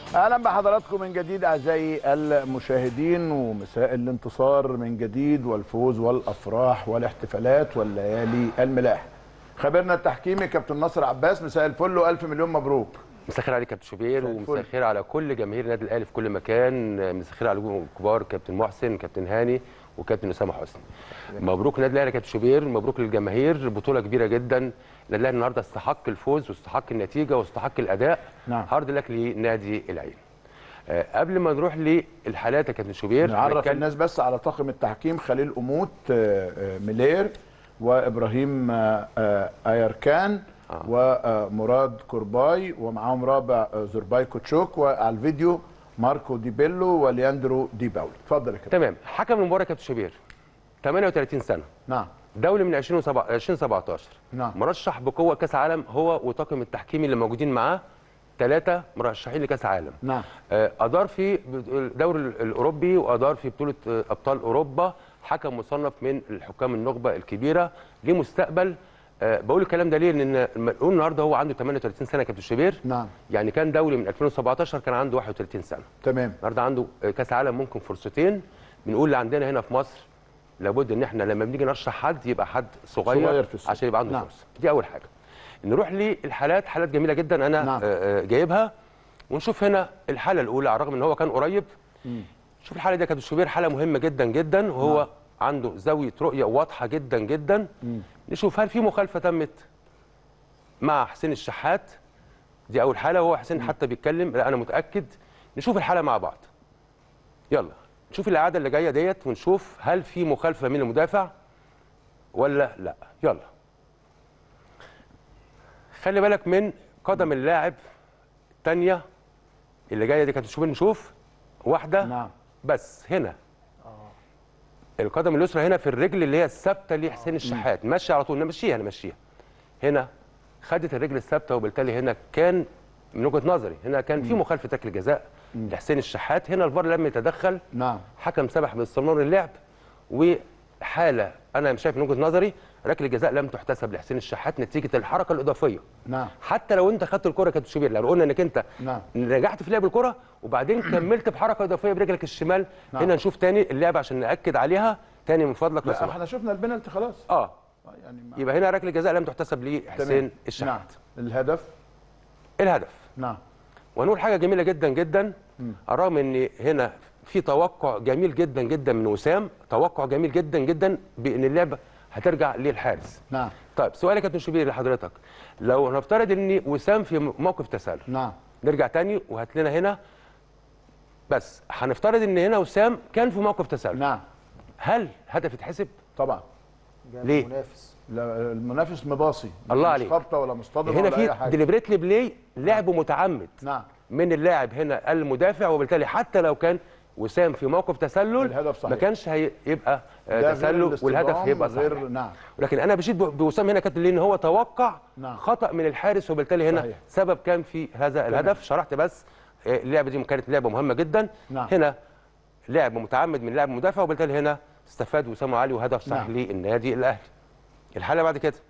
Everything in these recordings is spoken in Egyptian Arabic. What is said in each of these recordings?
اهلا بحضراتكم من جديد اعزائي المشاهدين ومساء الانتصار من جديد والفوز والافراح والاحتفالات والليالي الملاح خبرنا التحكيمي كابتن ناصر عباس مساء الفل والف مليون مبروك مساء الخير عليك كابتن شوبير مساء الفل. ومساء الخير على كل جماهير النادي الاهلي في كل مكان مساء الخير على النجوم الكبار كابتن محسن كابتن هاني وكابتن اسامه حسني مبروك النادي الاهلي يا كابتن شوبير مبروك للجماهير بطوله كبيره جدا النادي الاهلي النهارده استحق الفوز واستحق النتيجه واستحق الاداء نعم. هارد لك لنادي العين آه، قبل ما نروح للحالات يا كابتن شوبير نعرف هنتكلم- الناس بس على طاقم التحكيم خليل اموت آه، آه، ميلير وابراهيم آه، آه، ايركان آه. ومراد كورباي ومعاهم رابع آه، زرباي كوتشوك وعلى الفيديو ماركو دي بيلو ولياندرو دي باولي اتفضل يا كابتن تمام حكم المباراه يا كابتن شوبير 38 سنه نعم دولي من 2017 2017 نعم. مرشح بقوه كاس عالم هو وطاقم التحكيمي اللي موجودين معاه ثلاثه مرشحين لكاس عالم نعم آه، ادار في الدوري الاوروبي وادار في بطوله آه، ابطال اوروبا حكم مصنف من الحكام النخبه الكبيره ليه مستقبل آه، بقول الكلام ده ليه لان لما نقول النهارده هو عنده 38 سنه يا كابتن شوبير نعم يعني كان دولي من 2017 كان عنده 31 سنه تمام النهارده عنده كاس عالم ممكن فرصتين بنقول اللي عندنا هنا في مصر لابد ان احنا لما بنيجي نرشح حد يبقى حد صغير, صغير في السن. عشان يبقى عنده نعم. فرصه دي اول حاجه نروح للحالات حالات جميله جدا انا نعم. آه، آه، جايبها ونشوف هنا الحاله الاولى على الرغم ان هو كان قريب شوف الحاله دي يا كابتن شوبير حاله مهمه جدا جدا وهو نعم. عنده زاويه رؤيه واضحه جدا جدا نشوف هل في مخالفه تمت مع حسين الشحات دي اول حاله وهو حسين حتى بيتكلم لا انا متاكد نشوف الحاله مع بعض يلا نشوف الاعاده اللي جايه ديت ونشوف هل في مخالفه من المدافع ولا لا يلا خلي بالك من قدم اللاعب الثانيه اللي جايه دي كانت تشوف نشوف واحده نعم بس هنا القدم اليسرى هنا في الرجل اللي هي الثابته لحسين الشحات ماشي على طول نمشيها نمشيها هنا خدت الرجل الثابته وبالتالي هنا كان من وجهه نظري هنا كان في مخالفه ركله جزاء لحسين الشحات هنا الفار لم يتدخل نعم حكم سبح باستمرار اللعب وحاله انا شايف من وجهه نظري ركله جزاء لم تحتسب لحسين الشحات نتيجه الحركه الاضافيه نعم حتى لو انت خدت الكره كابتن شوبير لو قلنا انك انت نعم. نجحت في لعب الكره وبعدين كملت بحركه اضافيه برجلك الشمال نعم. هنا نشوف تاني اللعب عشان ناكد عليها تاني من فضلك لو لا سمحت احنا شفنا البنالتي خلاص اه آه، يعني ما- يبقى هنا ركله جزاء لم تحتسب تمام. لحسين الشحات نعم الهدف الهدف نعم وهنقول حاجه جميله جدا جدا الرغم ان هنا في توقع جميل جدا جدا من وسام توقع جميل جدا جدا بان اللعبه هترجع للحارس نعم طيب سؤالي يا كابتن شوبير لحضرتك لو هنفترض ان وسام في موقف تسلل نعم نرجع تاني وهات لنا هنا بس هنفترض ان هنا وسام كان في موقف تسلل نعم هل هدف يتحسب طبعا ليه؟ منافس لا المنافس مباصي الله مش عليك. خبطه ولا مصطدم هنا ولا اي في حاجه ديليبريتلي بلاي لعب متعمد نعم من اللاعب هنا المدافع وبالتالي حتى لو كان وسام في موقف تسلل الهدف صحيح. ما كانش هيبقى آه، ده غير تسلل الاصطدام، والهدف هيبقى غير صحيح نعم ولكن انا بشيد ب- بوسام هنا كابتن لان هو توقع نعم. خطا من الحارس وبالتالي هنا صحيح. سبب كان في هذا الهدف شرحت بس آه، اللعبه دي كانت لعبه مهمه جدا نعم. هنا لعب متعمد من لاعب مدافع وبالتالي هنا استفاد وسام علي وهدف صحيح نعم. للنادي الاهلي الحاله بعد كده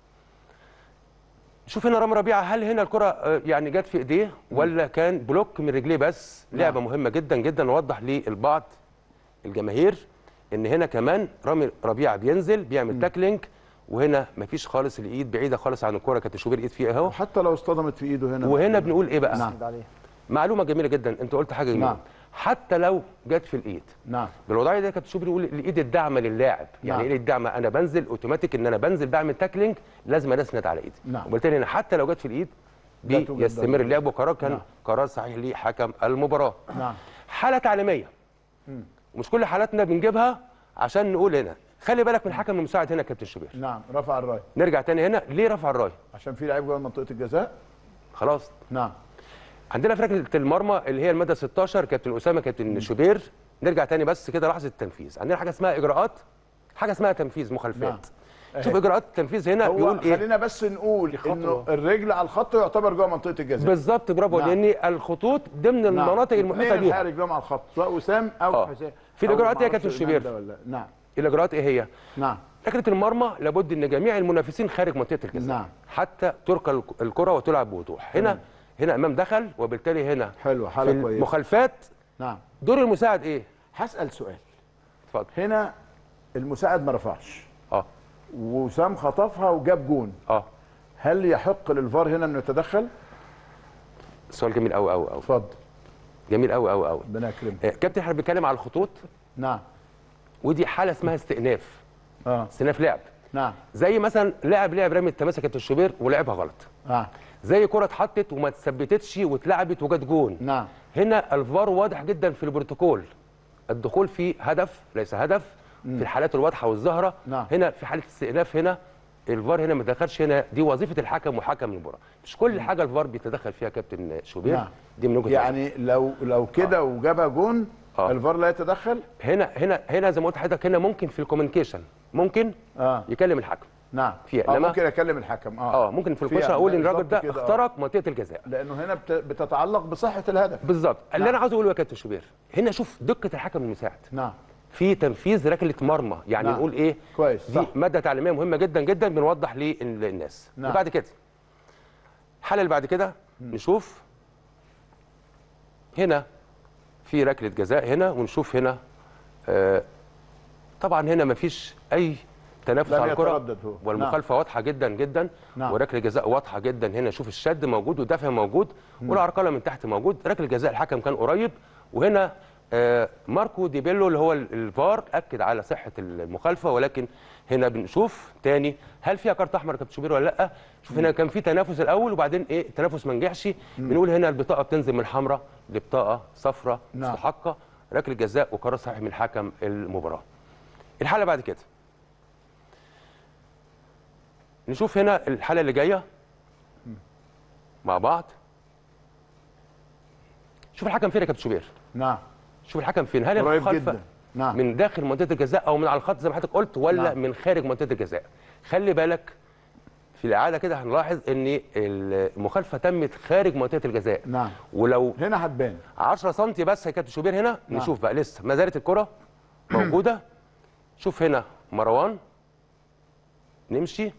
شوف هنا رامي ربيعه هل هنا الكره آه، يعني جت في ايديه ولا كان بلوك من رجليه بس لعبه مهمه جدا جدا نوضح للبعض الجماهير ان هنا كمان رامي ربيعه بينزل بيعمل تاكلينج وهنا مفيش خالص الايد بعيده خالص عن الكره كانت شوبير ايد فيها اهو وحتى لو اصطدمت في ايده هنا وهنا بنقول ايه بقى نعم. سند عليه معلومه جميله جدا انت قلت حاجه جميله نعم. حتى لو جت في الايد نعم بالوضعيه دي كانت شوبير يقول الايد الداعمه للاعب يعني نعم. ايه الايد الداعمه انا بنزل اوتوماتيك ان انا بنزل بعمل تاكلينج لازم أنا اسند على ايدي نعم. وبالتالي أنا حتى لو جت في الايد لا توجد بيستمر ضربة. اللعب وقرار كان نعم. قرار صحيح لحكم المباراه نعم حاله تعليميه ومش كل حالاتنا بنجيبها عشان نقول هنا خلي بالك من الحكم المساعد هنا كابتن شوبير نعم رفع الرايه نرجع تاني هنا ليه رفع الرايه عشان في لعيب جوه منطقه الجزاء خلاص نعم عندنا في ركله المرمى اللي هي المدى 16 كابتن اسامه كابتن شوبير نرجع تاني بس كده لحظه التنفيذ عندنا حاجه اسمها اجراءات حاجه اسمها تنفيذ مخالفات نعم. شوف أهي. اجراءات التنفيذ هنا هو بيقول ايه خلينا بس نقول خطوة. انه الرجل على الخط يعتبر جوه منطقه الجزاء بالظبط برافو نعم. لان الخطوط ضمن نعم. المناطق المحيطه اتنين بيها الحارس جوه على الخط سواء وسام او آه. حسين في أو الإجراءات إيه يا معرفش كابتن إمام شوبير؟ ده ولا- نعم الاجراءات ايه هي نعم ركله المرمى لابد ان جميع المنافسين خارج منطقه الجزاء نعم. حتى تركى الك- الكره وتلعب بوضوح هنا هنا امام دخل وبالتالي هنا حلو في حاله كويسه المخالفات نعم دور المساعد ايه هسال سؤال اتفضل هنا المساعد ما رفعش اه وسام خطفها وجاب جون اه هل يحق للفار هنا انه يتدخل سؤال جميل قوي قوي قوي اتفضل جميل قوي قوي قوي ربنا يكرمك آه، كابتن احنا بنتكلم على الخطوط نعم ودي حاله اسمها استئناف اه استئناف لعب نعم زي مثلا لاعب لعب رمي التماسك كابتن الشوبير ولعبها غلط اه زي كره اتحطت وما اتثبتتش واتلعبت وجت جون نعم هنا الفار واضح جدا في البروتوكول الدخول في هدف ليس هدف في الحالات الواضحه والظاهره نعم. هنا في حاله استئناف هنا الفار هنا ما دخلش هنا دي وظيفه الحكم وحكم المباراه مش كل حاجه الفار بيتدخل فيها كابتن شوبير نعم. دي من وجهه نظري. يعني لو لو كده وجابها جون آه. الفار لا يتدخل هنا هنا هنا زي ما قلت لحضرتك هنا ممكن في الكوميونيكيشن ممكن اه يكلم الحكم نعم فيها، آه إنما- ممكن اكلم الحكم اه اه ممكن في فيها، الكوميونيكيشن اقول ان الراجل بالظبط ده كده، آه. اخترق منطقه الجزاء لانه هنا بت- بتتعلق بصحه الهدف بالظبط اللي نعم. انا عاوز اقوله يا كابتن شوبير هنا شوف دقه الحكم المساعد نعم في تنفيذ ركله مرمى يعني نعم. نقول ايه كويس دي صح ماده تعليميه مهمه جدا جدا بنوضح للناس نعم. وبعد كده الحاله اللي بعد كده نشوف هنا في ركله جزاء هنا ونشوف هنا آه طبعا هنا مفيش اي تنافس لم على الكره يتردد هو. والمخالفه واضحه جدا جدا نعم. وركله جزاء واضحه جدا هنا شوف الشد موجود والدفع موجود والعرقله من تحت موجود ركله جزاء الحكم كان قريب وهنا آه ماركو دي بيلو اللي هو ال- الفار اكد على صحه المخالفه ولكن هنا بنشوف تاني هل فيها كارت احمر يا كابتن شوبير ولا لا شوف هنا كان في تنافس الاول وبعدين ايه التنافس ما نجحش بنقول هنا البطاقه بتنزل من حمراء لبطاقه صفراء نعم. مستحقه ركله جزاء وقرار صحيح من حكم المباراه الحاله بعد كده نشوف هنا الحاله اللي جايه مع بعض شوف الحكم فين يا كابتن شوبير نعم شوف الحكم فين هل قريب المخالفه جدا نعم من داخل منطقه الجزاء او من على الخط زي ما حضرتك قلت ولا نعم. من خارج منطقه الجزاء خلي بالك في الاعاده كده هنلاحظ ان المخالفه تمت خارج منطقه الجزاء نعم ولو هنا هتبان 10 سم بس يا كابتن شوبير هنا نعم. نشوف بقى لسه ما زالت الكره موجوده شوف هنا مروان نمشي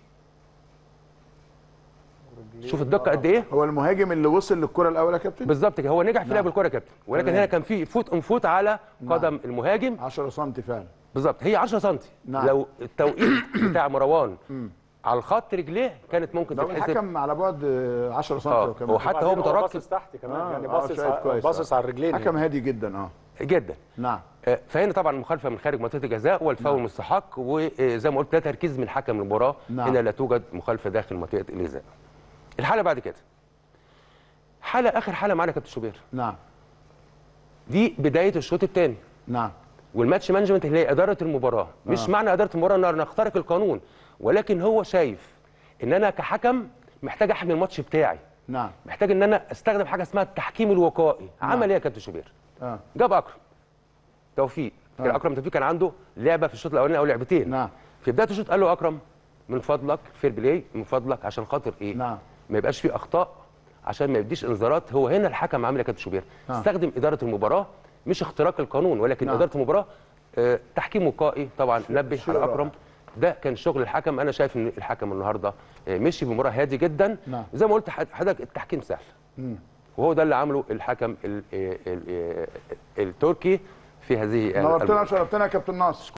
شوف الدقه قد ايه هو المهاجم اللي وصل للكره الاول يا كابتن بالظبط كده هو نجح في نعم. لعب الكره يا كابتن ولكن تمام. هنا كان في فوت ان فوت على قدم المهاجم 10 سم فعلا بالظبط هي 10 سم نعم. لو التوقيت بتاع مروان على الخط رجليه كانت ممكن لو تتحسب الحكم على بعد آه، 10 سم آه، او كمان هو حتى هو وبعدين متركز باصص تحت كمان آه، يعني آه، باصص شايف على- كويس، باصص آه. على الرجلين حكم هادي جدا اه جدا نعم آه، فهنا طبعا المخالفه من خارج منطقه الجزاء والفاول مستحق وزي ما قلت ده تركيز من حكم المباراه نعم. هنا لا توجد مخالفه داخل منطقه الجزاء الحاله بعد كده حاله اخر حاله معانا يا كابتن شوبير نعم دي بدايه الشوط الثاني نعم والماتش مانجمنت اللي هي اداره المباراه مش آه. معنى اداره المباراه ان نخترق القانون ولكن هو شايف ان انا كحكم محتاج احمي الماتش بتاعي نعم محتاج ان انا استخدم حاجه اسمها التحكيم الوقائي عمل ايه يا كابتن شوبير اه جاب اكرم توفيق آه. اكرم توفيق كان عنده لعبه في الشوط الاولاني او لعبتين نعم في بدايه الشوط قال له اكرم من فضلك فير بلاي من فضلك عشان خاطر ايه نعم ما يبقاش فيه اخطاء عشان ما يديش انذارات هو هنا الحكم عامل يا كابتن شوبير آه. استخدم اداره المباراه مش اختراق القانون ولكن نعم. اداره المباراه آه تحكيم وقائي طبعا نبه شيء على رائع. اكرم ده كان شغل الحكم انا شايف ان الحكم النهارده آه، مشي بمباراه هادي جدا نعم. زي ما قلت حض- حضرتك التحكيم سهل مم. وهو ده اللي عمله الحكم ال- ال- ال- التركي في هذه نورتنا المباراة. وشرفتنا يا كابتن ناصر